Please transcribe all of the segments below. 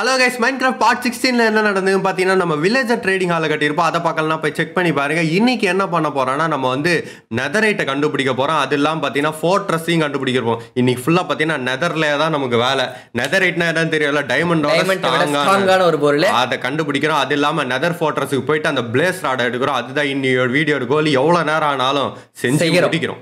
Hello guys Minecraft part சிக்ஸ்டீனில் என்ன நடந்ததுன்னு பார்த்தீங்கன்னா நம்ம வில்லேஜர் ட்ரேடிங் ஹாலில் கட்டியிருப்போம் அதை பார்க்கலாம் போய் செக் பண்ணி பாருங்க இன்னைக்கு என்ன பண்ண போறோம்னா நம்ம வந்து நெதரைட்டை கண்டுபிடிக்க போறோம் அது இல்லாமல் பார்த்தீங்கன்னா ஃபோர்ட்ரஸையும் கண்டுபிடிக்க போறோம் இன்னைக்கு ஃபுல்லாக பார்த்தீங்கன்னா நெதர்ல தான் நமக்கு வேலை நெதரைட்னா என்னன்னு தெரியல Diamond விட டைமண்ட் strong ஆன ஒரு பொருள். அதை கண்டுபிடிக்கிறோம் அது இல்லாமல் நெதர் ஃபோர்ட்ரஸுக்கு போயிட்டு அந்த பிளேஸ் ராடை எடுக்கிறோம் அதுதான் இன்னையோட வீடியோ கோலி எவ்வளோ நேரம் ஆனாலும் செஞ்சு செய்கிறோம். முடிக்கிறோம்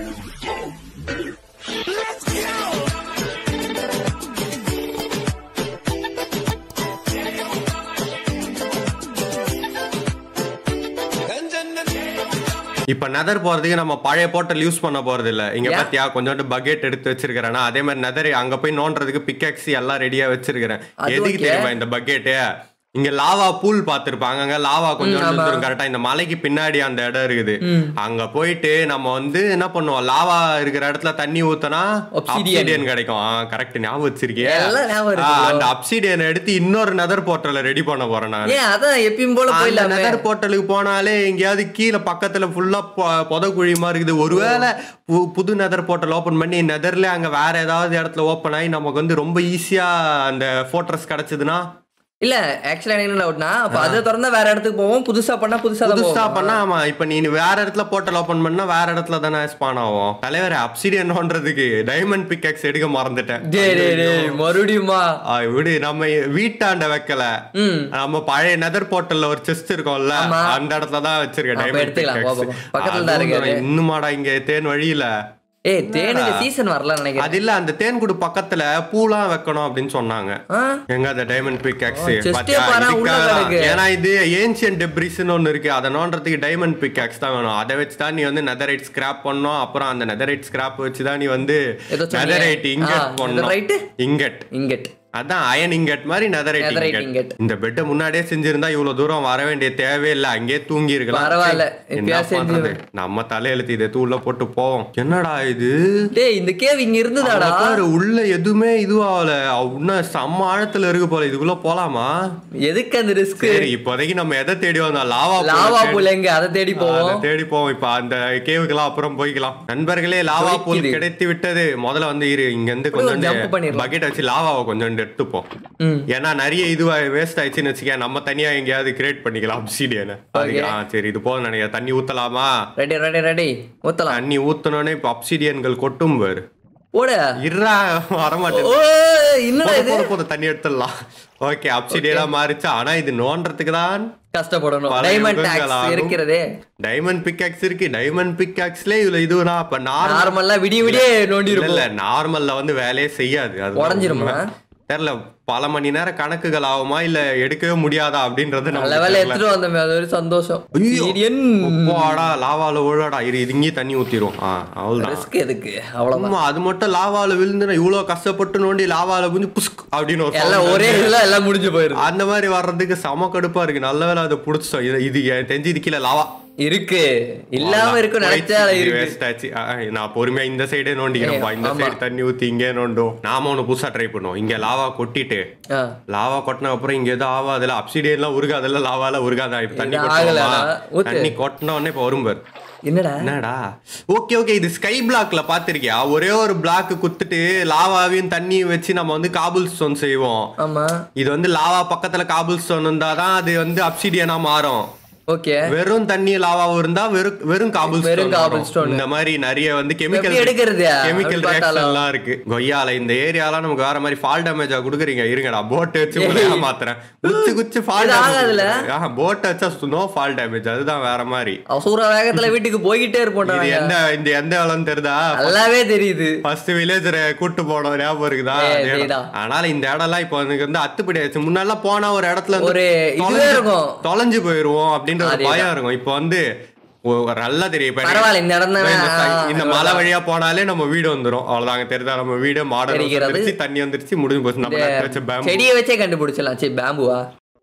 இப்ப நெதர் போறதுக்கு நம்ம பழைய போர்ட்டல் யூஸ் பண்ண போறது இல்ல இங்க Yeah. பாத்தியா கொஞ்சோண்டு பக்கெட் எடுத்து வச்சிருக்கிறேன் அதே மாதிரி நெதர் அங்க போய் நோண்டுறதுக்கு பிக்காக்சி எல்லாம் ரெடியா வச்சிருக்கிறேன் அது எதுக்கு okay. தெரியுமா இந்த பக்கெட்டு இங்க லாவா பூல் பாத்திருப்பாங்க அங்க லாவா கொஞ்சம் ஆமா. கரெக்டா இந்த மலைக்கு பின்னாடி அந்த இடம் இருக்குது அங்க போயிட்டு நம்ம வந்து என்ன பண்ணுவோம் லாவா இருக்கிற இடத்துல தண்ணி ஊத்தனா Obsidian. அப்சிடியன் கிடைக்கும் கரெக்ட் ஞாபகம் வச்சிருக்கியே எல்லாம் ஞாபகம் இருக்கு ஆ, bro. அந்த அப்சிடியன் எடுத்து இன்னொரு நெதர் போர்ட்டல ரெடி பண்ண போறேன் நான் ஏன் அதான் எப்பயும் போல அந்த போயிடலாமே நெதர் போர்ட்டலுக்கு போனாலே எங்கேயாவது கீழே பக்கத்துல ஃபுல்லா புதக்குழியுமா இருக்குது ஒருவேளை பு- புது நெதர் போர்ட்டல் ஓபன் பண்ணி நெதர்ல அங்க வேற ஏதாவது இடத்துல ஓபன் ஆகி நமக்கு வந்து ரொம்ப ஈஸியா அந்த ஃபோர்ட்ரஸ் கிடைச்சதுன்னா இல்ல ஆக்சுவலா என்ன டவுட்னா அப்ப அதை திறந்தா வேற இடத்துக்கு போவோம் புதுசா பண்ணா புதுசா தான் புதுசா போவோம் பண்ணா ஆமா இப்ப நீ வேற இடத்துல போர்ட்டல் ஓபன் பண்ணா வேற இடத்துல தானே ஸ்பான் ஆகும் தலைவர் அப்சிடியன்ன்றதுக்கு டைமண்ட் பிக்கெக்ஸ் எடுக்க மறந்துட்டேன் டேய் டேய் டேய் மறுபடியுமா ஆ, விடு நம்ம வீட்டாண்ட வைக்கல ம் நம்ம பழைய நெதர் போர்ட்டல்ல ஒரு செஸ்ட் இருக்கும்ல ஆமா. அந்த இடத்துல தான் வச்சிருக்கேன் அப்ப டைமண்ட் எடுத்துக்கலாம். போ, போ, பிக்கெக்ஸ் போ. பக்கத்துல தான் இருக்கு அது. இன்னுமாடா இங்க தேன் வழியில ஏய் தேனுக்கு சீசன் வரல நினைக்கிறேன் அது இல்ல அந்த தேன் கூடு பக்கத்துல பூலாம் வைக்கணும் அப்படின்னு சொன்னாங்க ஆ? எங்க அந்த டைமண்ட் பிக்காக்ஸ் ஆ, chest ஏ பாரேன், உள்ள கிடக்கு. ஏன்னா இது ஏன்சியன் டெப்ரிஸ்னு ஒன்னு இருக்கு அதை நோண்டறதுக்கு டைமண்ட் பிக்காக்ஸ் தான் வேணும் அதை வச்சு தான் நீ வந்து நெதரைட் ஸ்கிராப் பண்ணணும் அப்புறம் அந்த நெதரைட் ஸ்கிராப் வச்சு தான் நீ வந்து ஏதோ சொன்னியே. நெதரைட் ஆ, இங்கட் பண்ணணும் netherite? இங்கட் இங்கட் அதான் அயன் இங்கட் மாதிரி நெதரைட் Netherite இங்கட் ingot. இந்த பெட்டை முன்னாடியே செஞ்சிருந்தா இவ்வளவு தூரம் வர வேண்டிய தேவையே இல்ல அங்கேயே தூங்கி இருக்கலாம் பரவாயில்ல. என்ன எப்பயாவது பண்றது நம்ம தலையெழுத்து இதை தூள்ள போட்டு போவோம் என்னடா இது டேய் இந்த கேவ் இங்க இருந்ததாடா அங்க பாரு, உள்ள எதுவுமே இதுவாகல இன்னும் செம்ம ஆழத்துல இருக்கு போல இதுக்குள்ள போலாமா எதுக்கு அந்த ரிஸ்க் சரி இப்போதைக்கு நம்ம எதை தேடி வந்தோம் லாவா லாவா பூல் எங்க அதை தேடி போவோம் தேடி போவோம் இப்ப அந்த கேவுக்கெல்லாம் அப்புறம் போய்க்கலாம் நண்பர்களே லாவா பூல் ஜொலிக்குது. கிடைத்து விட்டது முதல்ல வந்து இரு இங்க இருந்து அப்படியே ஒரு கொஞ்சம் jump பண்ணிடலாம். பக்கெட் வச்சு லாவாவை கொஞ்சம் எடுத்துப்போம் ம். ஏன்னா நிறைய இது வேஸ்ட் ஆயிடுச்சுன்னு வச்சுக்க நம்ம தனியா எங்கேயாவது கிரியேட் பண்ணிக்கலாம் அப்சிடியனை Okay. ஆ சரி இது போதும் நினைக்கிறேன் தண்ணி ஊத்தலாமா ரெடி ரெடி ரெடி ஊத்தலாம் தண்ணி ஊத்தனோடனே இப்ப அப்சிடியன்கள் கொட்டும் பாரு ஓட இருறா வரமாட்டேன் ஓ என்னடா போதும், இது போதும், போதும், தண்ணி எடுத்துடலாம் ஓகே அப்சிடியனா மாறிச்சு ஆனா இது நோன்றதுக்கு தான் கஷ்டப்படணும் பல டைமண்ட் யுகங்கள் டாக்ஸ் ஆகும். இருக்கிறதே டைமண்ட் பிக்காக்ஸ் இருக்கு டைமண்ட் பிக்காக்ஸ்ல இதுல இதுனா அப்ப நார்மல் நார்மலா விடிய விடிய நோண்டி இல்ல இருக்கும் இல்ல நார்மல்ல வந்து வேலையே செய்யாது அது உடைஞ்சிருமா? தெரியல பல மணி நேரம் கணக்குகள் ஆகுமா இல்ல எடுக்கவே முடியாதா அப்படின்றது நல்ல நமக்கு வேலை தெரியல. எடுத்துட்டு வந்தோமே அது ஒரு சந்தோஷம் ஐயோ. சீரியன் உப்பாடா லாவால விழாடா இரு இது இங்கேயே தண்ணி ஊத்திரும் ஆ அவ்வளவுதான் ரிஸ்க் எதுக்கு அவ்வளவுதான் ஆமா அது மட்டும் லாவால விழுந்துனா இவ்வளவு கஷ்டப்பட்டு நோண்டி லாவால புஞ்சு புஸ்க் அப்படின்னு ஒரு எல்லாம் sound ஒரே இதுல எல்லாம் முடிஞ்சு போயிருது அந்த மாதிரி வர்றதுக்கு செம கடுப்பா இருக்கு நல்ல வேலை அதை புடிச்சோம் இது இது எனக்கு தெரிஞ்சு இது கீழே லாவா இருக்கு இல்லாம இருக்கும் நினைச்சா அது இருக்கு வேஸ்ட் ஆச்சு ஆ, நான் பொறுமையா இந்த சைடே நோண்டிக்கிறேன்ப்பா இந்த ஆமா. சைடு தண்ணி ஊத்தி இங்கே நோண்டும் நாம ஒண்ணு புதுசா ட்ரை பண்ணுவோம் இங்க லாவா கொட்டிட்டு ஆ. லாவா கொட்டின அப்புறம் இங்க எதுவும் ஆகாதுல அப்சிடியன்லாம் உருகாதுல லாவால உருகாதா இப்ப தண்ணி இது கொட்டுவோமா ஆகலடா. ஊத்து. தண்ணி கொட்டின உடனே இப்ப வரும் பாரு என்னடா என்னடா ஓகே ஓகே இது ஸ்கை பிளாக்ல பாத்திருக்கியா ஒரே ஒரு பிளாக் குத்துட்டு லாவாவையும் தண்ணியும் வச்சு நம்ம வந்து காபுல் ஸ்டோன் செய்வோம் ஆமா இது வந்து லாவா பக்கத்துல காபுல் ஸ்டோன் இருந்தாதான் அது வந்து அப்சிடியனா மாறும் ஓகே வெறும் தண்ணி லாவாவும் இருந்தா வெறும் வெறும் காபுல் வெறும் stone cobble வரும். stone. இந்த மாதிரி நிறைய வந்து கெமிக்கல் எப்படி எடுக்கிறது? கெமிக்கல் அப்படி பார்த்தாலும். ரியாக்ஷன்லாம் இருக்கு கொய்யால இந்த ஏரியாலாம் நமக்கு வேற மாதிரி ஃபால் டேமேஜா குடுக்குறீங்க இருங்கடா போட் வச்சு உங்களை ஏமாத்துறேன் குச்சி குச்சி ஃபால் இது ஆகாதுல? டேமேஜ் போட் வச்சா நோ ஃபால் டேமேஜ் அதுதான் வேற மாதிரி அசூர வேகத்துல வீட்டுக்கு போய்கிட்டே இருப்போம்டா இது நாங்க. எந்த இந்த எந்த இடம் தெரியுதா நல்லாவே தெரியுது ஃபர்ஸ்ட் வில்லேஜரை கூட்டு போனோம் ஞாபகம் இருக்குதா ஏய், அதே இடம். இதேதான். ஆனால இந்த இடம்லாம் இப்போ எனக்கு வந்து அத்துப்படி ஆச்சு முன்னாடிலாம் போனா ஒரு இடத்துல வந்து ஒரு இதுவே தொலைஞ்சு- இருக்கும். தொலைஞ்சு போயிருவோம் அப்படின்ற ஒரு அதேதான். பயம் இருக்கும் இப்போ வந்து ஒ- ஒரு நல்லா தெரியும் இப்ப எனக்கு- பரவாயில்ல, இந்த இடம் தானே. இந்த சை- இந்த ஆ, மலை வழியா போனாலே நம்ம வீடு வந்துரும் அவ்வளவுதாங்க தெரியுதா நம்ம வீடு மாடல் தெரிகிறது. வந்துருச்சு தண்ணி வந்துருச்சு முடிஞ்சு போச்சு நம்ம நட்டு வச்ச பேம்பு செடியை வச்சே கண்டுபிடிச்சலாம் சரி பேம்புவா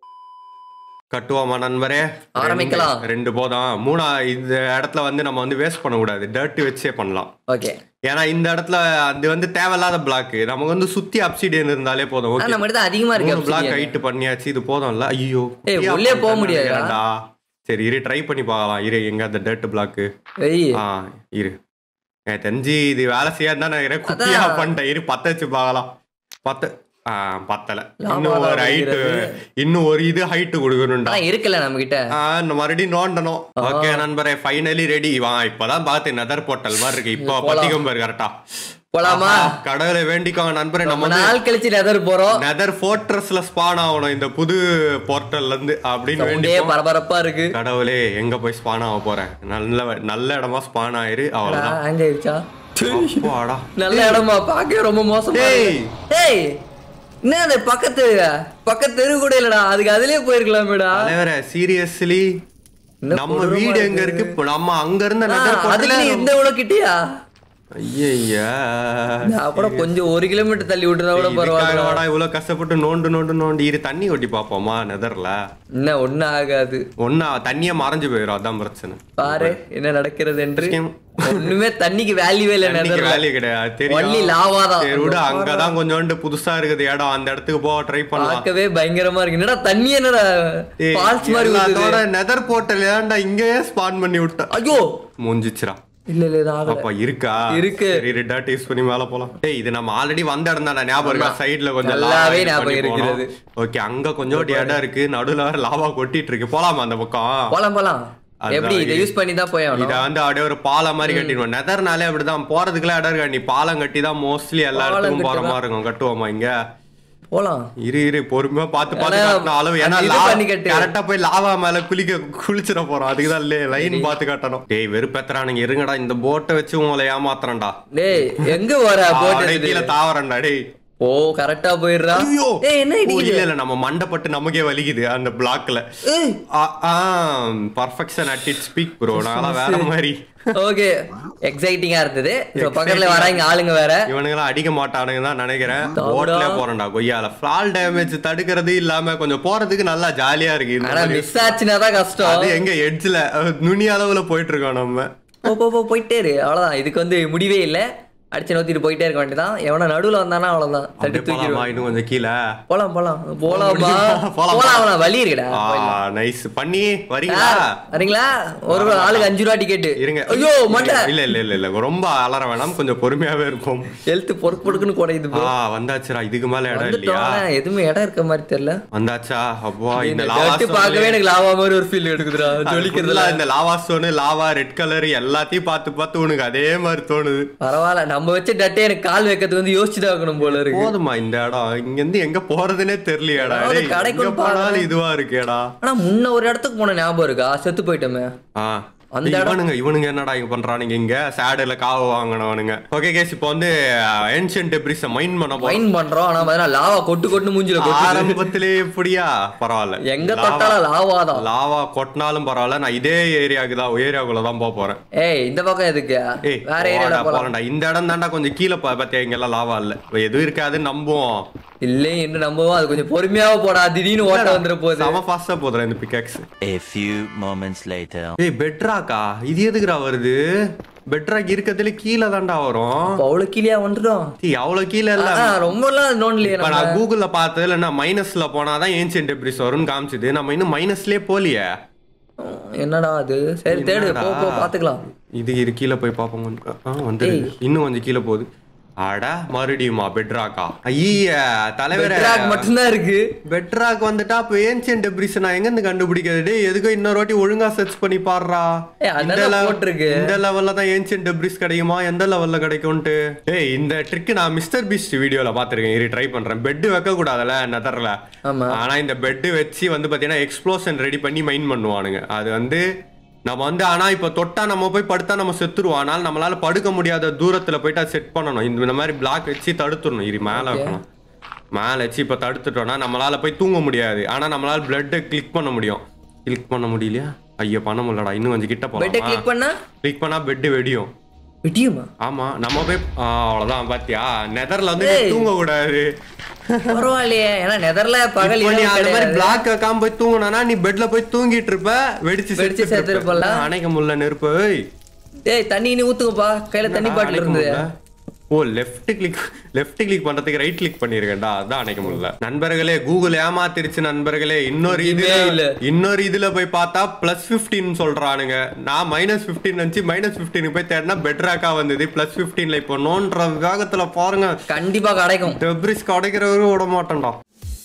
கட்டுவோமா நண்பரே ஆரம்பிக்கலாம். ரெண்டு- ரெண்டு போதும் மூணா இந்த இடத்துல வந்து நம்ம வந்து வேஸ்ட் பண்ணக்கூடாது டர்ட் வச்சே பண்ணலாம் ஓகே ஏன்னா இந்த இடத்துல அது வந்து தேவையில்லாத பிளாக் நமக்கு வந்து சுத்தி அப்சிடியன் இருந்தாலே போதும் ஓகே நம்ம இடத்துல அதிகமா இருக்கு மூணு பிளாக் obsidian. ஹைட் பண்ணியாச்சு இது போதும்ல ஐயோ ஏய், குட்டியா உள்ளே போக பண்ணிட்டேன்னு முடியாதுடா. நினைக்கிறேன்டா. சரி இரு ட்ரை பண்ணி பார்க்கலாம் இரு எங்க அந்த டர்ட் பிளாக் ஏய், ஆ இரு எனக்கு தெரிஞ்சு இது வேலை செய்யாது தான் நினைக்கிறேன் குட்டியா அதான். பண்ணிட்டேன் இரு பத்த வச்சு பார்க்கலாம் பத்த ஆ, பத்தல லாபம் இன்னும் ஒரு தான் ஹைட்டு இன்னும் ஒரு இது ஹைட்டு கொடுக்கணும்டா ஆனா இருக்குல்ல நம்ம கிட்ட ஆ, இந்த மறுபடியும் நோண்டணும் ஓகே நண்பரே ஃபைனலி ரெடி வா இப்பதான் பார்த்து நெதர் போர்ட்டல் மாதிரி இருக்கு இப்போ பத்திகம் பாரு கரெக்டா போலாமா கடவுளை வேண்டிக்கோங்க நண்பரே நம்ம ரொம்ப வந்து நாள் கழிச்சு நெதர் போறோம் நெதர் ஃபோர்ட்ரஸ்ல ஸ்பான் ஆகணும் இந்த புது போர்ட்டல்ல இருந்து அப்படின்னு வேண்டி சவுண்டே பரபரப்பா இருக்கு கடவுளே எங்க போய் ஸ்பான் ஆக போறேன் நல்ல நல்ல இடமா ஸ்பான் ஆயிரு அவ்வளவுதான் அங்க இருக்கா அப்பாடா. நல்ல இடமா பாக்க ரொம்ப மோசமா டேய். இருக்கு. டேய் என்ன அது பக்கத்து பக்கத்து தெரு கூட இல்லடா அதுக்கு அதுலயே போயிருக்கலாமேடா தலைவரே சீரியஸ்லி என்ன நம்ம கொடூரமா வீடு எங்க இருக்கு. இருக்கு இப்ப நம்ம அங்க இருந்த ஆ, நெதர் அதுக்கு போர்ட்டல்ல நீ இந்த இவ்வளவு கிட்டியா ஐயா நான் கூட கொஞ்சம் ஒரு கிலோமீட்டர் தள்ளி விட்டுறதா கூட பரவாயில்ல வாடா இவ்வளவு கஷ்டப்பட்டு நோண்டு நோண்டு நோண்டு இரு தண்ணி கொட்டி பாப்போமா நெதர்ல என்ன ஒண்ணும் ஆகாது ஒன்னா தண்ணிய மறைஞ்சு போயிடும் அதான் பிரச்சனை பாரு என்ன நடக்கிறது என்று விஷயம். ஒண்ணுமே தண்ணிக்கு வேல்யூவே இல்ல தண்ணிக்கு நெதர்ல வேலையே கிடையாது ஒன்லி தெரியும் லாவாதான் சரி விடு அங்கதான் கொஞ்சோண்டு புதுசா இருக்குது இடம் அந்த இடத்துக்கு போக ட்ரை பண்ணலாம் பார்க்கவே பயங்கரமா இருக்கு என்னடா தண்ணி என்னடா ஏய், ஃபால்ஸ் மாதிரி எல்லாத்தோட வருது நெதர் போர்ட்டல் ஏன்டா இங்கேயே ஸ்பான் பண்ணி விட்ட ஐயோ மூஞ்சிச்சுரா இல்ல இல்ல இது ஆகல அப்பா இருக்கா இருக்கு. சரி டேட் யூஸ் பண்ணி மேல போலாம் டேய் இது நம்ம ஆல்ரெடி வந்த இடம் தான் ஞாபகம் இருக்கா சைடுல கொஞ்சம் நல்லாவே ஞாபகம் இருக்கிறது. ஓகே அங்க கொஞ்சம் இடம் இருக்கு நடுவுல வேற லாவா கொட்டிட்டு இருக்கு போலாமா அந்த பக்கம் போலாம் போலாம் அதுதான் எப்படி இதை இது. யூஸ் பண்ணி தான் போய் இத ஆகணும் வந்து அப்படியே ஒரு பாலம் மாதிரி கட்டிடுவோம் நெதர்னாலே அப்படிதான் போறதுக்குலாம் இடம் இருக்கா நீ பாலம் கட்டி தான் மோஸ்ட்லி எல்லா பாலம் இடத்துக்கும் போற கட்டி மாதிரி இருக்கும் கட்டுவோமா இங்க போலாம் இரு இரு பொறுமையா பார்த்து பார்த்து ஏன்னா, கட்டணும் அளவு ஏன்னா அது இது பண்ணி கட்டு. கரெக்டா போய் லாவா மேல குளிக்க குளிச்சிட போறோம் அதுக்கு தான் லைன் பார்த்து கட்டணும் டேய் வெறுப்பேத்துறானுங்க இருங்கடா இந்த போட்டை வச்சு உங்களை ஏமாத்துறேன்டா டேய் எங்க போற அப்படியே போட்டு கீழே தாவறேன்டா டேய் ஓ கரெக்டா போயிடுறா ஐயோ ஏய் என்ன ஓ, இடிக்குது இல்ல இல்ல நம்ம மண்டப்பட்டு நமக்கே வலிக்குது அந்த பிளாக்ல ஏய் perfection at it speak bro நான்லாம் வேற மாதிரி ஓகே எக்ஸைட்டிங்கா இருந்தது So, பக்கத்துல வராங்க ஆளுங்க வேற இவனுங்களாம் அடிக்க மாட்டானுங்க தான் நினைக்கிறேன் தாவுடா. போட்லயே போறேன்டா கொய்யால ஃபிளால் டேமேஜ் தடுக்கிறது இல்லாம கொஞ்சம் போறதுக்கு நல்லா ஜாலியா இருக்கு இந்த ஆனா மாதிரி. மிஸ் ஆச்சுன்னா தான் கஷ்டம் அது எங்க எட்ஜ்ல நுனி அளவுல போயிட்டு இருக்கோம் நம்ம போ போ போ போயிட்டே இரு அவ்வளவுதான் இதுக்கு வந்து முடிவே இல்ல அடிச்சு நோத்திட்டு போயிட்டே இருக்க வேண்டியதான் எவனா நடுவுல வந்தானா அவ்வளவுதான் தட்டி அப்படியே போலாமா தூக்கிடுவான் இன்னும் கொஞ்சம் கீழே போலாம் போலாம் போலாமா போலாம். போலாம் அவனா வழி இருக்குடா நைஸ் பண்ணி வரீங்களா சார், வரீங்களா ஒரு ஒரு ஆளுக்கு அஞ்சு ரூபா டிக்கெட் இருங்க ஐயோ மண்டை இல்ல இல்ல இல்ல இல்ல ரொம்ப அலற வேணாம் கொஞ்சம் பொறுமையாவே இருப்போம் ஹெல்த் பொறுக்கு பொறுக்குன்னு குறையுது bro. ஆ வந்தாச்சுடா இதுக்கு மேல இடம் இல்லையா வந்துட்டோம் ஆனா எதுவுமே இடம் இருக்க மாதிரி தெரியல வந்தாச்சா அப்பா இந்த இந்த லாவா dirt பார்க்கவே எனக்கு லாவா மாதிரி ஒரு ஃபீல் எடுக்குதுடா ஜொலிக்கிறதுல ஜொலிக்கிறதுல இந்த lava stone lava red colour எல்லாத்தையும் பார்த்து பார்த்து உனக்கு அதே மாதிரி தோணுது பரவாயில்ல நம்ம வச்ச டட்டே எனக்கு கால் வைக்கிறது வந்து யோசிச்சு தான் வைக்கணும் போல இருக்கு போதுமா இந்த இடம் இங்க இருந்து எங்க போறதுனே தெரியலையாடா அதாவது டேய், கடைக்கு எங்க வந்து போனாலும் இதுவா இருக்கேடா ஆனா முன்ன ஒரு இடத்துக்கு போன ஞாபகம் இருக்கா செத்து போயிட்டோமே ஆ அந்த ஏய், இவனுங்க இவனுங்க என்னடா இங்க பண்றானுங்க இங்க சேடுல காவு வாங்கினவனுங்க ஓகே கேஸ் இப்போ வந்து ஏன்ஷியன் டெப்ரிஸ மைண்ட் பண்ண போறோம் ஃபைன் பண்றோம் ஆனா பாத்தீங்கன்னா லாவா கொட்டு கொட்டு மூஞ்சில கொட்டு ஆரம்பத்திலே இப்படியா பரவாயில்ல எங்க தொட்டாலும் லாவா தான் லாவா கொட்டினாலும் பரவாயில்ல நான் இதே ஏரியாவுக்கு தான் ஏரியாக்குள்ள தான் போக போறேன் ஏய் இந்த பக்கம் எதுக்கு ஏய் வேற ஏரியால போடா, போலாம் போலாம்டா இந்த இடம் தான்டா கொஞ்சம் கீழே பா- பாத்தியா இங்க எல்லாம் லாவா இல்ல எதுவும் இருக்காது நம்புவோம் இல்லை என்று நம்பவும் அது கொஞ்சம் பொறுமையாவே போடா திடீர்னு ஓட்ட வந்துட போகுது செம ஃபாஸ்டா போதுறேன் இந்த pickaxe A few moments later. ஏய் பெட்ராக்கா இது எதுக்குடா வருது பெட்ராக் இருக்கிறதுல கீழே தான்டா வரும் அப்ப அவ்வளவு கீழே வந்துட்டோம் ஏய், அவ்வளவு கீழே இல்ல ஆ, ரொம்பலாம் நோண்டலையே இப்ப நம்ம நான் கூகுள்ல பார்த்ததுல நான் மைனஸ்ல போனாதான் ஏன்சியன் டெப்ரிஸ் வரும்னு காமிச்சது நம்ம இன்னும் மைனஸ்லயே போலியே என்னடா அது சரி தேடு போ போ பாத்துக்கலாம் இது இரு கீழே போய் பார்ப்போம் கொஞ்சம். ஆ வந்து இன்னும் கொஞ்சம் கீழே போகுது அட மறுபடியுமா பெட்ராக்கா ஐய தலைவரே ட்ராக் மட்டும்தான் இருக்கு பெட்ராக் வந்துட்டா அப்ப ஏன்சியன் டெப்ரிஸ் நான் எங்க இருந்து கண்டுபிடிக்கிறது டேய் எதுக்கோ இன்னொரு வாட்டி ஒழுங்கா சர்ச் பண்ணி பாடுறா ஏய், இந்த அதெல்லாம் level- போட்டிருக்கு. இந்த லெவல்ல தான் ஏன்சியன் டெப்ரிஸ் கிடைக்குமா எந்த லெவல்ல கிடைக்கும்ட்டு ஏய் இந்த ட்ரிக் நான் மிஸ்டர் பீஸ்ட் வீடியோல பாத்திருக்கேன் இரு ட்ரை பண்றேன் பெட் வைக்க கூடாதுல நெதர்ல ஆமா ஆனா இந்த பெட் வச்சு வந்து பாத்தீங்கன்னா எக்ஸ்ப்ளோஷன் ரெடி பண்ணி மைண்ட் பண்ணுவானுங்க அது வந்து நம்ம வந்து ஆனா இப்ப தொட்டா நம்ம போய் படுத்தா நம்ம செத்துருவோம் ஆனால் நம்மளால படுக்க முடியாத தூரத்துல போயிட்டு அதை செட் பண்ணணும் இந்த இந்த மாதிரி பிளாக் வச்சு தடுத்துடணும் இரு மேல வைக்கணும் மேல வச்சு இப்ப தடுத்துட்டோம்னா நம்மளால போய் தூங்க முடியாது ஆனா நம்மளால பிளட்டை கிளிக் பண்ண முடியும் கிளிக் பண்ண முடியலையா ஐயோ பண்ண முடியலடா இன்னும் கொஞ்சம் கிட்ட பெட்டை போலாம் கிளிக் பண்ணா கிளிக் பண்ணா பெட் வெடியும் விட்டியுமா ஆமா நம்ம போய் ஆ, அவ்வளவுதான் பாத்தியா நெதர்ல வந்து ஏய். தூங்க கூடாது பரவாயில்லையே ஏன்னா நெதர்ல பகல் இப்போ நீ இரவு அந்த மாதிரி கிடையாது. பிளாக் வைக்காம போய் தூங்கினா நீ பெட்ல போய் தூங்கிட்டு இருப்ப வெடிச்சு வெடிச்சு செத்துட்டு இருப்ப. செத்துருப்பல்ல? அணைக்க முடியல நெருப்பு ஏய், டேய் தண்ணி நீ ஊத்துங்கப்பா கையில தண்ணி பாட்டில் அணைக்க இருந்தது முடியல. ஓ லெஃப்ட் கிளிக் லெஃப்ட் கிளிக் பண்றதுக்கு ரைட் கிளிக் பண்ணிருக்கேன்டா அதான் அணைக்க முடியல நண்பர்களே கூகுள் ஏமாத்திருச்சு நண்பர்களே இன்னொரு இதுல இதுவே இல்ல. இன்னொரு இதுல போய் பார்த்தா பிளஸ் பிப்டீன் சொல்றானுங்க நான் மைனஸ் பிப்டீன் நினைச்சு மைனஸ் பிப்டீனுக்கு போய் தேடினா பெட்ராக்கா வந்தது பிளஸ் பிப்டீன்ல இப்போ நோன்ற வேகத்துல பாருங்க கண்டிப்பா கிடைக்கும் டெப்ரிஸ் கிடைக்கிறவரும் விட மாட்டேன்டா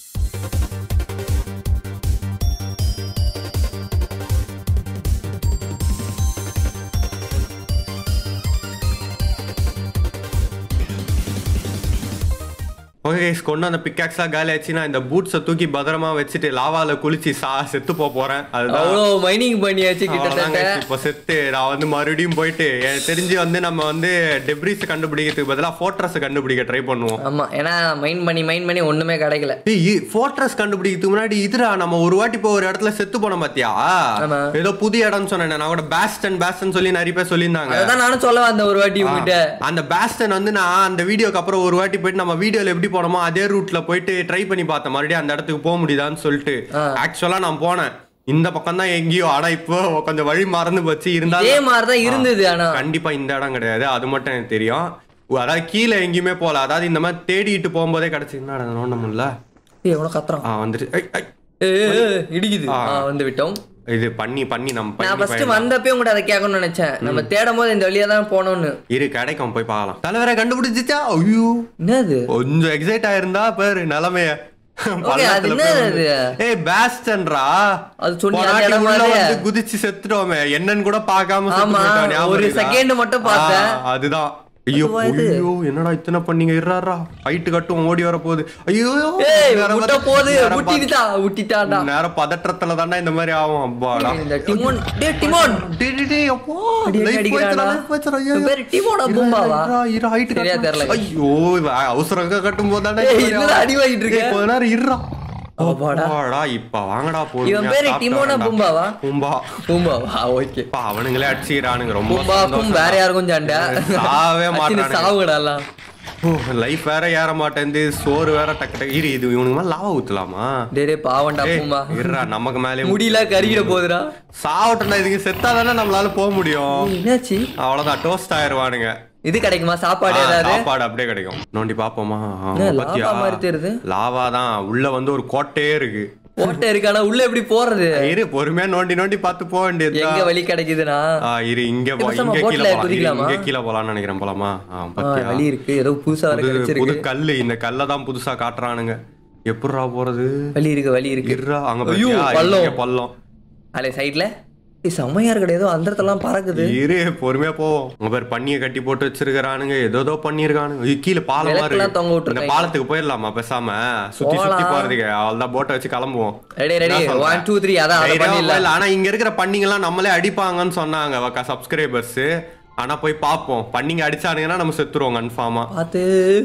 ஓகே guys, கொண்டு அந்த பிக்காக்ஸ்லாம் காலி ஆச்சு நான் இந்த பூட்ஸை தூக்கி பத்திரமா வச்சுட்டு லாவால குளிச்சு சா செத்து போக போறேன் அதுதான் அவ்வளோ மைனிங் பண்ணியாச்சு அவ்வளவுதான் கிட்டத்தட்ட guys. இப்போ செத்து நான் வந்து மறுபடியும் போயிட்டு எனக்கு தெரிஞ்சு வந்து நம்ம வந்து டெப்ரிஸ் கண்டுபிடிக்கிறதுக்கு பதிலா ஃபோர்ட்ரஸ் கண்டுபிடிக்க ட்ரை பண்ணுவோம் ஆமா ஏன்னா மைண்ட் பண்ணி மைண்ட் பண்ணி ஒண்ணுமே கிடைக்கல ஃபோர்ட்ரஸ் கண்டுபிடிக்கிறதுக்கு முன்னாடி இதுடா நம்ம ஒரு வாட்டி இப்போ ஒரு இடத்துல செத்து போனோம் பாத்தியா ஆமா. ஏதோ புது இடம்னு சொன்னேன் நான் கூட பேஸ்டன் பேஸ்டன் சொல்லி நிறைய பேர் சொல்லியிருந்தாங்க அதான் நானும் சொல்ல வந்தேன் ஒரு வாட்டி உங்ககிட்ட அந்த பேஸ்டன் வந்து நான் அந்த வீடியோக்கு அப்புறம் ஒரு வாட்டி போயிட்டு நம்ம வீடியோல எப்படி போனோமோ அதே ரூட்ல போயிட்டு ட்ரை பண்ணி பார்த்தேன் மறுபடியும் அந்த இடத்துக்கு போக முடியுதான்னு சொல்லிட்டு ஆ. ஆக்சுவலா நான் போனேன் இந்த பக்கம் தான் எங்கேயோ ஆனா இப்போ கொஞ்சம் வழி மறந்து போச்சு இதே இருந்தாலும் மாதிரிதான் இருந்தது ஆனா கண்டிப்பா இந்த இடம் கிடையாது அது மட்டும் எனக்கு தெரியும் அதாவது கீழே எங்கேயுமே போகல அதாவது இந்த மாதிரி தேடிட்டு போகும்போதே கிடைச்சு என்ன நோண்ட முடியல ஏய், எவ்வளவு கத்துறான் ஆ வந்துட்டு ஐ, ஐ. ஏய், ஏய், ஏய், இடிக்குது ஆ. ஆ, வந்து விட்டோம் இது பண்ணி பண்ணி நம்ம நான் பண்ணி ஃபர்ஸ்ட் பயணம். வந்தப்பே உங்கள்கிட்ட அதை கேட்கணும்னு நினைச்சேன் நம்ம தேடும் போது இந்த வழியா தான் போகணும்னு இரு கிடைக்கும் போய் பார்க்கலாம் தலைவரை கண்டுபிடிச்சிச்சா ஐயோ என்னது கொஞ்சம் எக்ஸைட் ஆயிருந்தா பாரு நிலைமைய Okay, அது என்னது அது? ஏய் பேஸ்டன்ரா அது சொன்னி போன அந்த வாட்டி இடம் உள்ள மாதிரியே? வந்து குதிச்சு செத்துட்டோமே என்னன்னு கூட பார்க்காம செத்து ஆமா, போயிட்டோம், ஞாபகம் ஒரு இருக்குதா? second மட்டும் பார்த்தேன். ஆ, அதுதான் ஐயோ அதுவா இது? ஐயோ என்னடா இத்தனை பண்ணீங்க இருறாரா ஹைட்டு கட்டும் ஓடி வர போகுது ஐயோ ஏய் நேரம் விட்ட பார்த்து- போது நேரம் விட்டிட்டா விட்டிட்டாடா பார்த்து- நேரம் பதற்றத்துல தாண்டா இந்த மாதிரி ஆகும் அப்பாடா இந்த டிமோன் டேய் டிமோன் டேய், டேய், டேய், அப்பா, அடி, அடி, life அடிக்கிறானா? போச்சுடா, life போச்சுடா, ஐயோ, இவன் பேரு டிமோனா இரு, பூம்பாவா? இருடா, இரு, height சரியா கட்டணும். தெரியல. ஐயோ, இவன் அவசரம் கட்டும் போதானே ஏய், என்னடா அடி வாங்கிட்டு இருக்க? ஏய், கொஞ்ச நேரம் இருடா. அப்பாடா. அப்பாடா, இப்ப வாங்கடா பொறுமையா இவன் பேரு சாப்பிட்டு டிமோனா வரேன்டா. பூம்பாவா? பூம்பா பூம்பாவா ஓகே இப்ப அவனுங்களே அடிச்சுக்கிறானுங்க ரொம்ப பூம்பாக்கும் வேற யாருக்கும் சண்டை சாவே அச்சின்னு மாட்டானுங்க சாவுடா எல்லாம் லைஃப் வேற ஏற மாட்டேங்குது சோறு வேற டக்கு டக்கு இரு இது இவனுக்கு மேல லாவா ஊத்தலாமா டேய் டேய் பாவண்டா ஏய், பூம்பா இருடா நமக்கு மேலே முடியல கருகிட போகுதுடா சாவட்டா இதுக்கு செத்தா தானே நம்மளால போக முடியும் ஏய், என்னாச்சு அவ்வளவுதான் டோஸ்ட் ஆயிருவானுங்க இது கிடைக்குமா சாப்பாடு ஆ, ஏதாவது சாப்பாடு அப்படியே கிடைக்கும் நோண்டி பாப்போமா ஆ, என்ன, பாத்தியா? லாவா மாதிரி தெரியுது? லாவா தான் உள்ள வந்து ஒரு கோட்டையே இருக்கு ஓட்டை இருக்கானா உள்ள எப்படி போறது இரு பொறுமையா நோண்டி நோண்டி பார்த்து போக வேண்டியது எங்க வழி கிடைக்குதுன்னா இரு இங்க போ பேசாம இங்க boatல கீழே போலாம் இரு, குதிக்கலாமா? இங்க கீழே போலாம்னு நினைக்கிறேன் போலாமா ஆ, ஆ, பாத்தியா வழி இருக்கு ஏதோ புதுசா வர புது புது கிடைச்சிருக்கு கல்லு இந்த கல்லை தான் புதுசா காட்டுறானுங்க எப்படிரா போறது வழி இருக்கு வழி இருக்கு இருடா அங்க ஐயோ, பாத்தியா பள்ளம். இங்க பள்ளம் அலே சைடுல செம்மையா இருக்கடா ஏதோ அந்த இடத்துலாம் பறக்குது இரு பொறுமையா போவோம் உங்க பேர் பண்ணிய கட்டி போட்டு வச்சிருக்கானுங்க ஏதோ ஏதோ பண்ணிருக்கானுங்க ஐயோ, கீழே பாலம் மாதிரி விளக்கெல்லாம் தொங்க இந்த விட்டுருக்காங்க. பாலத்துக்கு போயிடலாமா பேசாம சுத்தி சுத்தி போலாம். போறதுக்கு அவ்வளவுதான் போட்டை வச்சு கிளம்புவோம் ரெடி ரெடி என்ன சொல்ற? ஒன் டூ த்ரீ அதான் அதை தைரியமா பண்ணிடலாம் போயிடலாம். ஆனா இங்க இருக்கிற பண்ணிங்கெல்லாம் நம்மளே அடிப்பாங்கன்னு சொன்னாங்க சப்ஸ்கிரைபர்ஸ் ஆனா போய் பாப்போம் பண்ணிங்க அடிச்சானுங்கன்னா நம்ம செத்துருவோம் கன்ஃபார்மா பார்த்து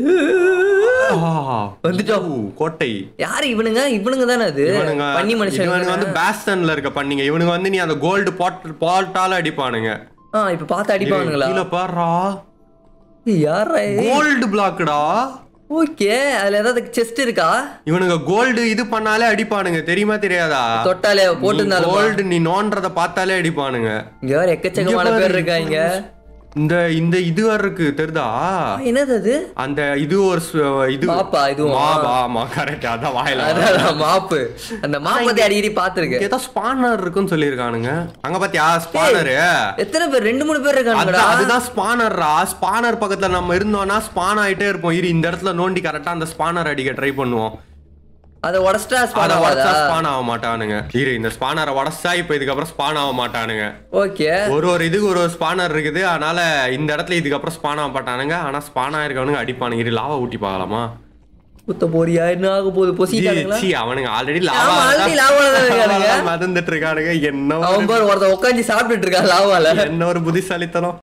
வந்துட்டோம். கோட்டை யாரு இவனுங்க இவனுங்க தானே அது இவனுங்க பண்ணி இவனுங்க மனுஷன் வந்து பேஸ்டன்ல இருக்க பண்ணிங்க இவனுங்க வந்து நீ அந்த கோல்டு பாட் பால்ட்டால அடிப்பானுங்க ஆ இப்ப பார்த்து அடிப்பானுங்களா கீழே பாடுறா யாரா கோல்டு பிளாக்டா ஓகே அதுல ஏதாவது செஸ்ட் இருக்கா இவனுங்க கோல்டு இது பண்ணாலே அடிப்பானுங்க தெரியுமா தெரியாதா தொட்டாலே போட்டுருந்தாலும் கோல்டு நீ நோன்றத பார்த்தாலே அடிப்பானுங்க இங்க வேற எக்கச்சக்கமான இங்க பேர் பாரு, இருக்காங்க இந்த இந்த இது வேற இருக்கு தெரியுதா என்னது அது அந்த இது ஒரு சு- இது மாப்பா இதுவும்? மாப்பா ஆமா கரெக்ட் அதான் வாயில அதான் மாப்பு அந்த மாப்பு பத்தி அடிக்கடி பாத்துருக்கேன் ஏதோ ஸ்பானர் இருக்குன்னு சொல்லியிருக்கானுங்க அங்க பாத்தியா ஸ்பானரு எத்தனை பேர் ரெண்டு மூணு பேர் இருக்கானுங்கடா அதான் அதுதான் ஸ்பானர்ரா ஸ்பானர் பக்கத்துல நம்ம இருந்தோம்னா ஸ்பான் ஆயிட்டே இருப்போம் இரு இந்த இடத்துல நோண்டி கரெக்டா அந்த ஸ்பானர் அடிக்க ட்ரை பண்ணுவோம் அத உடச்சிட்டா அத ஸ்பான் உடச்சா ஆகாதா ஸ்பான் ஆக மாட்டானுங்க இரு இந்த ஸ்பானரை உடச்சா இப்ப இதுக்கப்புறம் ஸ்பான் ஆக மாட்டானுங்க ஓகே ஒரு ஒரு இதுக்கு ஒரு ஒரு ஸ்பானர் இருக்குது அதனால இந்த இடத்துல இதுக்கப்புறம் ஸ்பான் ஆக மாட்டானுங்க ஆனா ஸ்பான் ஆயிருக்கவனுங்க அடிப்பானுங்க இரு லாவா ஊட்டி பார்க்கலாமா குத்த போறியா என்ன ஆக போகுது பொசிட்டானுங்களா சீ, அவனுங்க ஆல்ரெடி ஆமா, already லாவால தான் இருக்கானுங்க. மறந்துட்டு இருக்கானுங்க என்ன ஒரு- அவன் பாரு ஒருத்தன் உட்காந்து சாப்பிட்டுட்டு இருக்கான் லாவால என்ன ஒரு புத்திசாலித்தனம்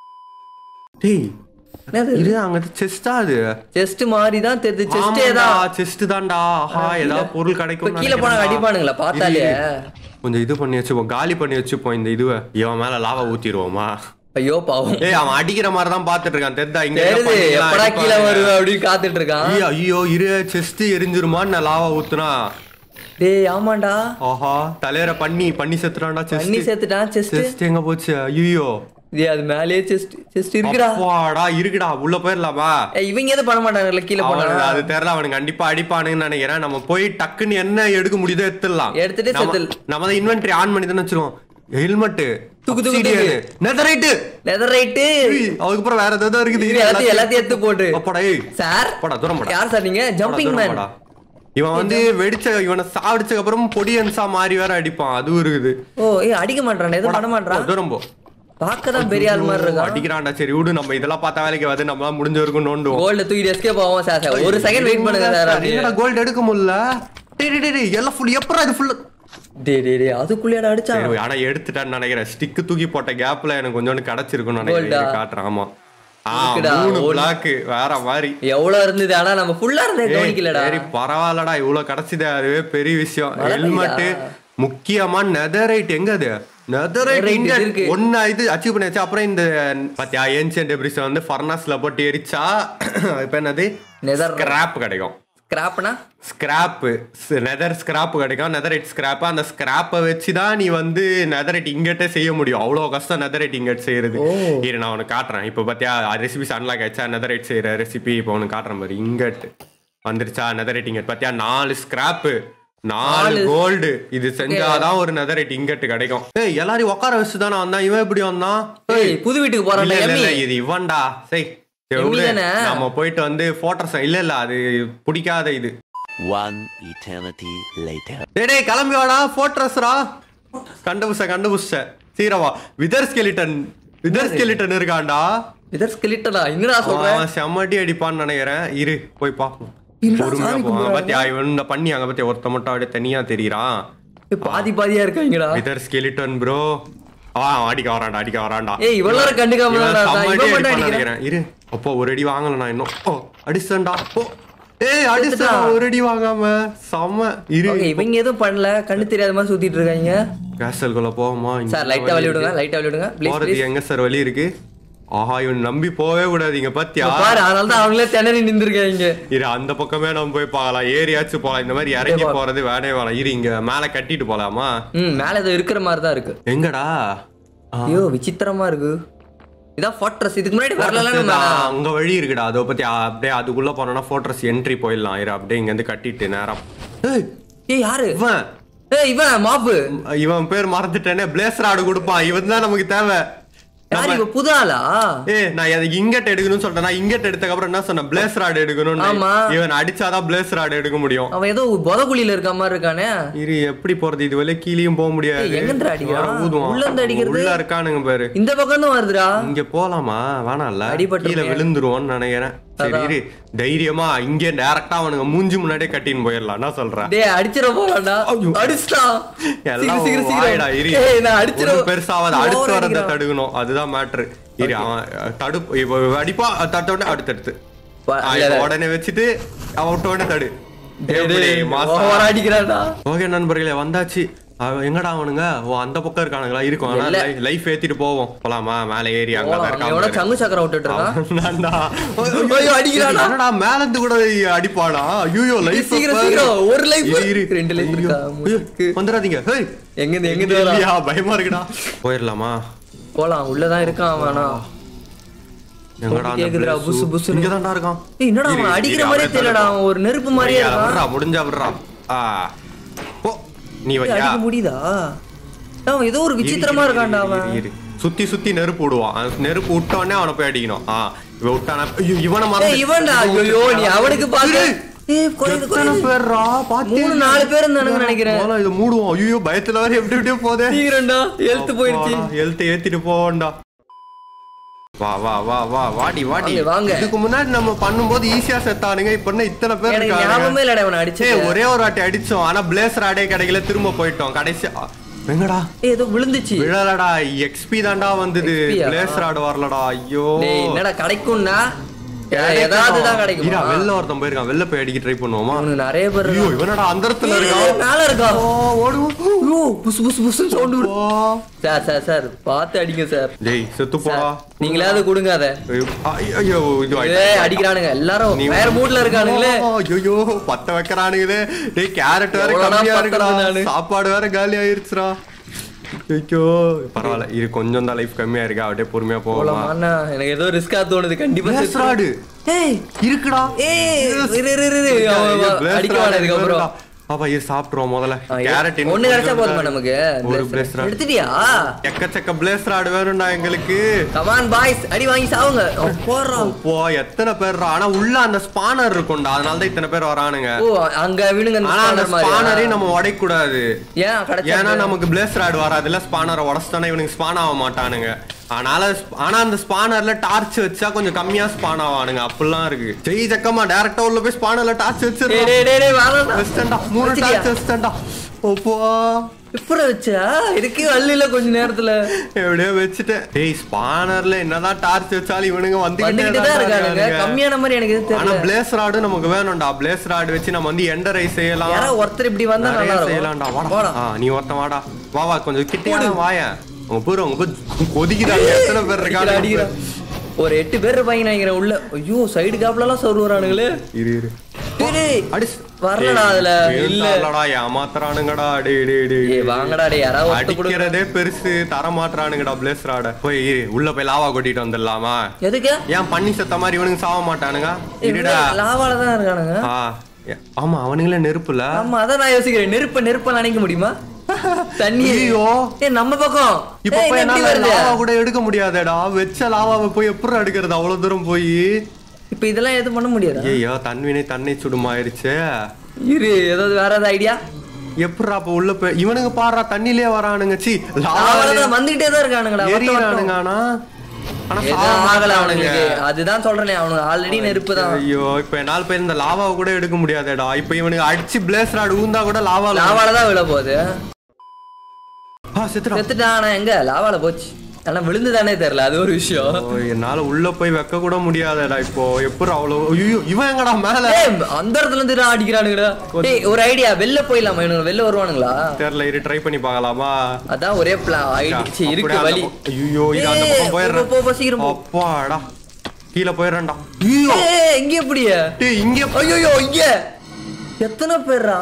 டேய் என்னது இது அங்க செஸ்டா அது செஸ்ட் மாதிரி தான் தெரியுது செஸ்டே தான் செஸ்ட் தான்டா ஆஹா ஏதாவது பொருள் இப்ப கிடைக்கும் கீழே போனா அடிப்பானுங்களா பார்த்தாலே கொஞ்சம் இது பண்ணி வச்சுப்போம் காலி பண்ணி வச்சுப்போம் இந்த இதுவை இவன் மேல லாவா ஊத்திடுவோமா ஐயோ பாவம் ஏய் அவன் அடிக்கிற மாதிரி தான் பாத்துட்டு இருக்கான் தெரியுதா இங்க தெரியுது எப்படா கீழே வருவ அப்படின்னு காத்துட்டு இருக்கான் ஐயோ ஐயோ இரு செஸ்ட் எரிஞ்சிருமான்னு நான் லாவா ஊத்துனா டேய் ஆமாண்டா ஆஹா தலையரை பண்ணி பண்ணி செத்துறான்டா தண்ணி செஸ்ட் சேர்த்துட்டான் செஸ்ட் செஸ்ட் எங்க போச்சு ஐயோ டேய் அது மேலேயே செஸ்ட் செஸ்ட் இருக்குடா அப்பாடா இருக்குடா உள்ள போயிடலாமா ஏய், இவங்க எதுவும் பண்ண மாட்டாங்கல்ல கீழே அவனுக்கு போனா அது தெரியல அவனுக்கு கண்டிப்பா அடிப்பானுன்னு நினைக்கிறேன் நம்ம போய் டக்குன்னு என்ன எடுக்க முடியுதோ எடுத்துடலாம் எடுத்துட்டு நம்ம- செத்துல். நம்ம தான் இன்வென்டரி ஆன் பண்ணி தானே வச்சிருக்கோம் ஹெல்மெட் தூக்கு, தூக்கு, தூக்கு. நெதரைட்டு லெதர் ரைட்டு அதுக்கப்புறம் வேற ஏதாவது இருக்குது இது எல்லாத்தையும் எல்லாத்தையும் எடுத்து போட்டு அப்பாடா ஏய் சார் போடா தூரம் போடா யார் சார் நீங்க போடா, ஜம்பிங் தூரம் மேன் போடா. இவன் வந்து வெடிச்ச இவனை சாவடிச்சதுக்கு அப்புறம் பொடியன்ஸா மாறி வேற அடிப்பான் அதுவும் இருக்குது ஓ ஏய் அடிக்க மாட்டான் எதுவும் பண்ண மாட்டான் போ, தூரம் போ பார்க்க தான் பெரிய ஆள் மாதிரி இருக்கான் அடிக்கிறான்டா சரி விடு நம்ம இதெல்லாம் பார்த்தா வேலைக்கு வந்து நம்ம முடிஞ்ச வரைக்கும் நோண்டுவோம் கோல்டு தூக்கிட்டு எஸ்கேப் ஆகும் சார் சார் ஒரு செகண்ட் வெயிட் பண்ணுங்க சார் அப்படியே என்னடா கோல்டு எடுக்க முடியல டேய் டேய், டேய் டேய் எல்லாம் ஃபுல் எப்பறா இது ஃபுல் டேய் டேய் டேய் அதுக்குள்ளேடா அடிச்சான் சரி ஆனா எடுத்துட்டான்னு நினைக்கிறேன் ஸ்டிக் தூக்கி போட்ட கேப்ல எனக்கு கொஞ்சோண்டு கிடைச்சிருக்கும்னு நினைக்கிறேன் Gold-ஆ? இரு, காட்டுறேன் ஆமா ஆ இருக்குடா, மூணு ஒரு- பிளாக் வேற மாதிரி எவ்வளவு இருந்தது ஆனா நம்ம ஃபுல்லா இருந்தே ஏய், கவனிக்கலடா சரி பரவாயில்லடா இவ்வளவு கிடைச்சதே அதுவே பெரிய விஷயம் மழை ஹெல்மெட் பெய்யுதா? முக்கியமா நெதரைட் எங்க அது நெதரைட் Netherite இங்க இருக்கு. ஒன்னு இது அச்சீவ் பண்ணியாச்சு அப்புறம் இந்த பாத்தியா ஏன்சியன் டெப்ரிஸ் வந்து ஃபர்னஸ்ல போட்டு எரிச்சா இப்ப என்னது Nether- ஸ்கிராப் கிடைக்கும் கிராப்னா ஸ்கிராப் நெதர் ஸ்கிராப் கிடைக்கும் நெதரைட் ஸ்கிராப் அந்த ஸ்கிராப்பை வச்சு தான் நீ வந்து நெதரைட் இங்கட்டே செய்ய முடியும் அவ்வளோ கஷ்டம் நெதரைட் இங்கட் செய்யறது ஓ. இரு நான் உனக்கு காட்டுறேன் இப்போ பார்த்தியா ரெசிபிஸ் அன்லாக் ஆயிடுச்சா நெதரைட் செய்யற ரெசிபி இப்போ உனக்கு காட்டுறேன் பாரு இங்கட் வந்துருச்சா நெதரைட் இங்கட் பார்த்தியா நாலு ஸ்கிராப் நாலு நாலு. கோல்டு இது செஞ்சாதான் ஒரு நெதரைட் இங்கட் கிடைக்கும் ஏய் எல்லாரையும் உட்கார வச்சு தானே வந்தான் இவன் எப்படி வந்தான் ஏய் புது வீட்டுக்கு இல்ல, போறான்டா இல்ல, எம்மி இல்ல, இது இவன்டா சரி சரி, எம்மி விடு. தானே? நம்ம போயிட்டு வந்து போட்டோஸ் இல்ல இல்ல அது பிடிக்காத இது One eternity later. டேய் டேய் கிளம்பி வாடா போட்ரஸ்ரா கண்டுபிடிச்ச கண்டுபிடிச்ச சீரவா விதர் ஸ்கெலிட்டன் விதர் ஸ்கெலிட்டன் இருக்கான்டா இதர் ஸ்கெலிட்டனா என்னடா சொல்ற அவன் செம்மட்டி அடிப்பான்னு நினைக்கிறேன் இரு போய் பாப்போம் என்னடா பொறுமையா சாமி போவான் கும்பிடுறாங்க? பாத்தியா இவன் இந்த பண்ணி அங்க பத்தியா ஒருத்த மட்டும் அப்படியே தனியா தெரியறான் ஏய், பாதி பாதியா இருக்காங்கடா விதர் ஸ்கெலிட்டன் ப்ரோ ஆ அடிக்க வரான்டா அடிக்க வரான்டா ஏய், இவ்வளவு நேரம் கண்டுக்காம இவன் இருந்தான். செம்ம இவன் அடி மட்டும் அடிப்பான்னு அடிக்கிறான். நினைக்கிறேன் இரு அப்போ ஒரு அடி வாங்கல நான் இன்னும் ஓ அடிச்சேன்டா ஓ ஏய் அடிச்சா செத்துட்டான். ஒரு அடி வாங்காம செம்ம இரு ஓகே இவங்க எதுவும் பண்ணல கண்ணு தெரியாத மாதிரி சுத்திட்டு இருக்காங்க கேசல்குள்ள போவோமா இங்க சார் லைட்டா வழி வழி விடுங்க இருக்கு. லைட்டா வழி விடுங்க ப்ளீஸ் போறது ப்ளீஸ் எங்க சார் வழி இருக்கு ஆஹா இவன் நம்பி போவே கூடாதீங்க பாத்தியா பாரு அதனால தான் அவங்களே திணறி நின்றுருக்காங்க இரு அந்த பக்கமே நம்ம போய் பார்க்கலாம் ஏரியாச்சும் போலாம் இந்த மாதிரி இறங்கி போறது வேணே வேணாம் இரு இங்க மேல கட்டிட்டு போலாமா ம் மேல ஏதோ இருக்கிற மாதிரி தான் இருக்கு எங்கடா ஆ, ஐயோ விசித்திரமா இருக்கு இதான் ஃபார்ட்ரஸ் இதுக்கு முன்னாடி வரல நம்ம ஆ, அங்க வழி இருக்குடா அதை பத்தி ஆ, அப்படியே அதுக்குள்ள போனோம்னா போட்ரஸ் என்ட்ரி போயிடலாம் இரு அப்படியே இங்க இருந்து கட்டிட்டு நேரம் ஏய், ஏய் யாரு இவன் ஏய் இவன் மாப்பு இவன் பேர் மறந்துட்டேனே பிளேஸ் ராடு கொடுப்பான் இவன் தான் நமக்கு தேவை யாரு இவ புது ஆளா ஏய் நான் அதுக்கு இங்கட் எடுக்கணும்னு சொல்லிட்டேன் நான் இங்கட் எடுத்ததுக்கு அப்புறம் என்ன சொன்னேன் பிளேஸ் ராட் எடுக்கணும்னு ஆமா. இவன் அடிச்சாதான் பிளேஸ் ராட் எடுக்க முடியும் அவன் ஏதோ புதகுழியில இருக்க மாதிரி இருக்கானே இரு எப்படி போறது இது வரையும் கீழேயும் போக முடியாது ஏய், எங்கிருந்து அடிக்கிறான்? வர ஊதுவான். உள்ள இருந்து அடிக்கிறது? உள்ள இருக்கானுங்க பாரு இந்த பக்கம் தான் வருதுடா இங்க போலாமா வேணாம்ல அடிபட்டுருமே. கீழே விழுந்துருவோம்னு நினைக்கிறேன் சரி இரு தைரியமா இங்க டைரக்டா அவனுங்க மூஞ்சி முன்னாடியே கட்டின்னு போயிடலாம் என்ன சொல்றேன் டேய் அடிச்சிட போறான்டா ஐயோ. அடிச்சிட்டான் எல்லாம் சீக்கிரம், சீக்கிரம், வாயடா, இரு. சீக்கிரம். ஏய் நான் அடிச்சிட ஒண்ணும் பெருசாவாது அடுத்து ஓவர் வரத அடிக்கிறான். தடுக்கணும் அதுதான் மேட்ரு இரு அவன் தடுப்பு இப்போ அடிப்பா தட்ட உடனே அடுத்தடுத்து வா- ஆ, இல்ல, இப்ப இல்ல. உடனே வச்சுட்டு அவன் விட்ட உடனே தடு டேய், எப்படி, டேய், மாசா? ஓவர் அடிக்கிறான்டா ஓகே நண்பர்களே வந்தாச்சு அவன் எங்கடா அவனுங்க ஓ அந்த பக்கம் இருக்கானுங்களா இருக்கும் ஆனா இல்ல. லைஃப் ஏத்திட்டு போவோம் போலாமா மேல ஏறி அங்க போலாம், அவன் எவனோ இருக்கான் சங்கு சக்கரம் விட்டுட்டு இருக்கான் அவன்தான்டா. ஐயோ, அடிக்கிறானா? என்னடா மேல இருந்து கூட அடிப்பானா ஐயோ லைஃப் சீக்கிரம், சீக்கிரம். ஒரு life. ரெண்டு life இருக்கா? இருக்கு. வந்துடாதீங்க ஹேய் எங்கிருந்து எங்கிருந்து வரான்? இல்லையா, பயமா இருக்குடா போயிடலாமா போலாம் உள்ளதான் இருக்கான் அவனா எங்கடா அந்த கேக்குதுடா, place? புசு புசுன்னு. இங்கதான்டா இருக்கான் ஏய், என்னடா இரு, அவன் இரு, அடிக்கிற இரு, மாதிரியே அவனை தெரியலடா தடுப்போம். அவன் ஒரு நெருப்பு மாதிரியே ஐயா, இருக்கான் விட்றா, முடிஞ்சா விட்றா ஆ போ நீ ஏய், வையா அடிக்க முடியுதா அவன் ஏதோ ஒரு விசித்திரமா இரு, இருக்கான்டா இரு, அவன் இரு, இரு. சுத்தி சுத்தி நெருப்பு விடுவான் அந்த நெருப்பு விட்ட உடனே அவனை போய் அடிக்கணும் ஆ இவன் விட்டானா ஐயோ இவனை ஏய் மறந்து இவன்டா ஐயோ நீ அவனுக்கு பாத்து இரு. ஏய் குறையுது எத்தனை குறையுது பேர்ரா பாத்து மூணு, நாலு பேர் இருந்தானுங்க நினைக்கிறேன். முதல்ல இதை மூடுவோம் ஐயோ பயத்துல வேற எப்படி எப்படியோ போதே சீக்கிரம்டா ஹெல்த் போயிடுச்சு ஹெல்த் ஏத்திட்டு போவோம்டா வா வா வா வா வாடி வாடி வாங்க, வாங்க. இதுக்கு முன்னாடி நம்ம பண்ணும்போது ஈஸியா செத்தானுங்க இப்ப என்ன இத்தனை பேர் எனக்கு இருக்காங்க ஞாபகமே இல்லடா அவனை அடிச்சு ஏய் ஒரே ஒரு வாட்டி அடிச்சோம் ஆனா பிளேஸ் ராடே கிடைக்கல திரும்ப போயிட்டோம் கடைசி அ, எங்கடா ஏய் ஏதோ விழுந்துச்சு விழலடா எக்ஸ்பி தான்டா வந்தது XP யா? பிளேஸ் ராடு வரலடா ஐயோ டேய் என்னடா கிடைக்கும்னா ஏதாவது தான் கிடைக்கும் இரா வெளில ஒருத்தன் போயிருக்கான் வெளில போய் அடிக்க ட்ரை பண்ணுவோமா அவனுக்கு நிறைய பேர் ஐயோ இருக்கான். இவனடா அந்த இடத்துல ஏய், இருக்கான் மேல இருக்கா ஓடுவோம் ஐயோ புசு புசு புசு சவுண்ட் ஓ. சார் சார் சார் பார்த்து அடிங்க சார் டேய் செத்து போடா சார், நீங்களாவது கொடுங்க அத ஐயோ, ஐயோ இது ஏய் அடிக்கிறானுங்க எல்லாரும் நீ- வேற மூட்ல இருக்கானுங்களே ஐயோ பத்த வைக்கிறானுங்களே டேய் கேரட் வேற எவ்வளவுடா கம்மியா இருக்குடா பத்தறது நானு? சாப்பாடு வேற காலி ஆயிருச்சுடா ஐயோ பரவாயில்ல இது கொஞ்சம் தான் லைஃப் கம்மியா இருக்கு அப்படியே பொறுமையா போகலாம் போலாமாண்ணா எனக்கு ஏதோ ரிஸ்கா தோணுது கண்டிப்பா Blaze செத்துருவேன். rod. ஏய் இருக்குடா ஏய் இரு இரு இரு, இரு அவன் ஐயோ, Blaze அடிக்க rod மாட்டேன் இதுக்கப்புறம் இருக்குடா. பாப்பா இது சாப்பிட்டுருவோம் முதல்ல ஆ, கேரட் ஒண்ணு கிடைச்சா போதுமா நமக்கு ஒரு Blaze Blaze rod. rod. எடுத்துட்டியா எக்கச்சக்க பிளேஸ் ராடு வேணும்டா எங்களுக்கு கமான் பாய்ஸ் அடி வாங்கி சாவுங்க அவன் போடுறான் அப்போ எத்தனை பேர்டா ஆனா உள்ள அந்த ஸ்பானர் இருக்கும்டா அதனால தான் இத்தனை பேர் வரானுங்க ஓ அங்க விழுங்க அந்த ஆனா அந்த spawner மாதிரியா? ஸ்பானரையும் நம்ம உடைக்க கூடாது ஏன் கிடைச்சா ஏன்னா நமக்கு பிளேஸ் ராடு வராதுல்ல ஸ்பானரை உடச்சிட்டானே இவனுக்கு ஸ்பான் ஆக மாட்டானுங்க அதனால sp- ஆனா அந்த ஸ்பானர்ல டார்ச் வச்சா கொஞ்சம் கம்மியா ஸ்பான் ஆவானுங்க அப்படிலாம் இருக்கு ஜெய் ஜக்கமா டேரக்டா உள்ள போய் ஸ்பானர்ல டார்ச் டேய் வச்சிருக்கோம் டேய் டேய், டேய் வாங்கடா வச்சிட்டேன்டா மூணு வச்சிட்டியா? டார்ச் வச்சிட்டேன்டா ஓப்போ எப்படி வச்சா இதுக்கு அள்ளில கொஞ்ச நேரத்துல எப்படியோ வச்சுட்டேன் டேய் ஸ்பானர்ல என்னதான் டார்ச் வச்சாலும் இவனுங்க வந்துகிட்டே வந்துகிட்டு தான் இருக்கானுங்க இருக்கானுங்க. கம்மியான மாதிரி எனக்கு எதுவும் ஆனா தெரியல பிளேஸ் ராடு நமக்கு வேணும்டா பிளேஸ் ராடு வச்சு நம்ம வந்து எண்டரை செய்யலாம் யாரோ ஒருத்தர் இப்படி வந்தா நிறைய நல்லா செய்யலாம்டா இருக்கும் வாடா ஆ, நீ ஒருத்தன் வாடா வா வா கொஞ்சம் கிட்டே வாய உங்க பேர் உங்க பேர் கொதிக்கிறாங்க எத்தனை பேர் அடிக்கிறான், இருக்காங்க அடிக்கிறான். ஒரு எட்டு பேர் இருப்பாங்க நினைக்கிறேன் உள்ள ஐயோ சைடு காப்ல எல்லாம் சோறு வரானுங்களே இரு இரு டேய், டேய். அடி வரலடா அதுல இல்ல இல்லடா ஏமாத்துறானுங்கடா டேய் டேய் டேய் ஏய் வாங்கடா டேய் யாராவது ஒருத்தர் கொடு அடிக்கிறதே பெருசு தர மாட்றானுங்கடா பிளேஸ் ராட போய் இரு, உள்ள போய் லாவா கொட்டிட்டு வந்துடலாமா எதுக்கு ஏன் பண்ணி செத்த மாதிரி இவனுங்க சாவ மாட்டானுங்க இருடா லாவால தான் இருக்கானுங்க ஆ ஏ, ஆமா அவனுங்களே நெருப்புல ஆமா அதான் நான் யோசிக்கிறேன் நெருப்ப நெருப்ப நினைக்க முடியுமா தண்ணி ஐயோ. ஏ நம்ம பக்கம் இப்ப ஏய், போய் இது எப்படி என்னால வருது லாவா கூட எடுக்க முடியாதேடா வெச்ச லாவாவை போய் எப்படி எடுக்கிறது அவ்வளவு தூரம் போய் இப்ப இதெல்லாம் எதுவும் பண்ண முடியாதா ஐயோ தன்வினை தன்னை சுடுமாயிருச்சு இரு ஏதாவது வேற ஏதாவது ஐடியா எப்படிடா அப்ப உள்ள போய் இவனுங்க பாடுறா தண்ணிலே வரானுங்க சி லாவால தான் வந்துகிட்டே தான் இருக்கானுங்கடா வட்டம் வட்டம். எரியறானுங்க ஆனா ஆனா எதுவும் சாவ ஆகல மாட்டானுங்க. அவனுங்களுக்கு அதுதான் சொல்றேனே அவனுக்கு ஆல்ரெடி நெருப்பு தான் ஐயோ இப்ப என்னால் போய் இந்த லாவாவை கூட எடுக்க முடியாதேடா இப்ப இவனுக்கு அடிச்சு பிளேஸ் ராடு ஊந்தா கூட லாவா லாவால தான் விழ போகுது செத்துடா செத்துட்டான் ஆனா எங்க லாவால போச்சு ஆனா விழுந்துதானே தெரியல அது ஒரு விஷயம் ஓ, என்னால உள்ள போய் வைக்க கூட முடியாதேடா இப்போ எப்படி அவ்வளவு ஐயோ இவன் எங்கடா மேல ஏய், அந்த இடத்துல இருந்து தான் அடிக்கிறானுங்கடா டேய் ஒரு ஐடியா வெளில போயிடலாமா இவனுங்க வெளில வருவானுங்களா தெரியல இரு ட்ரை பண்ணி பார்க்கலாமா அதான் ஒரே பிளான் ஐடிச்சு இருக்கு அப்படியே வழி அந்த பக்கம்- ஐயோ இது அந்த ஏய், பக்கம் போ, போயிடுறேன் போ, போ, சீக்கிரம் போ. அப்பாடா கீழே போயிடுறேன்டா ஏய், எங்க எப்படியா டேய் இங்க ஐயோ இங்க எத்தனை பேரா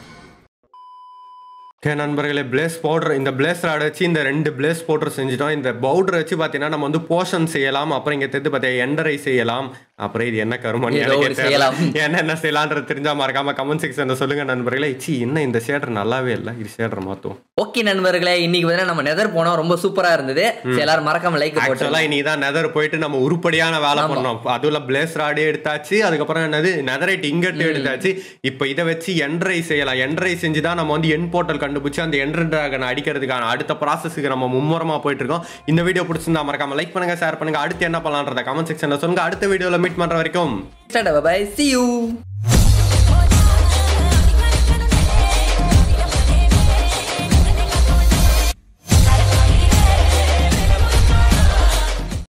ஓகே நண்பர்களே பிளேஸ் பவுடர் இந்த பிளேஸ் ராட் வச்சு இந்த ரெண்டு பிளேஸ் பவுடர் செஞ்சுட்டோம் இந்த பவுடர் வச்சு பார்த்தீங்கன்னா நம்ம வந்து போஷன் செய்யலாம் அப்புறம் இங்க தெரிந்து பார்த்தீங்க எண்டரை செய்யலாம் அப்புறம் இது என்ன கருமன்னு ஏதோ எனக்கே ஒரு தெரியல. செய்யலாம். என்ன என்ன செய்யலான்றது தெரிஞ்சா மறக்காம கமெண்ட் செக்ஷன்ல சொல்லுங்க நண்பர்களே சி என்ன இந்த ஷேடர் நல்லாவே இல்லை இது ஷேடர் மாத்துவோம் ஓகே நண்பர்களே இன்னைக்கு வந்து நம்ம நெதர் போனோம் ரொம்ப சூப்பரா இருந்தது சரி, எல்லாரும் மறக்காம லைக் போட்டு ஆக்சுவலா இன்னைக்கு தான் நெதர் போயிட்டு நம்ம உருப்படியான வேலை பண்ணோம் அதுல பிளேஸ் ராடே எடுத்தாச்சு அதுக்கப்புறம் என்னது நெதரைட் இங்கட்டு எடுத்தாச்சு இப்போ இதை வச்சு என்ட்ரை செய்யலாம் என்ட்ரை செஞ்சு தான் நம்ம வந்து என் போர்ட்டல் கண்டுபிடிச்சு அந்த என்ட்ரு டிராகன் அடிக்கிறதுக்கான அடுத்த ப்ராசஸுக்கு நம்ம மும்முரமா போயிட்டு இருக்கோம் இந்த வீடியோ பிடிச்சிருந்தா மறக்காம லைக் பண்ணுங்க ஷேர் பண்ணுங்க அடுத்து என்ன பண்ணலான்றத கமெண்ட் செக்ஷன்ல சொல்லுங்க அடுத்த வீடியோல மீட் பண்ற வரைக்கும் டாடா பை see you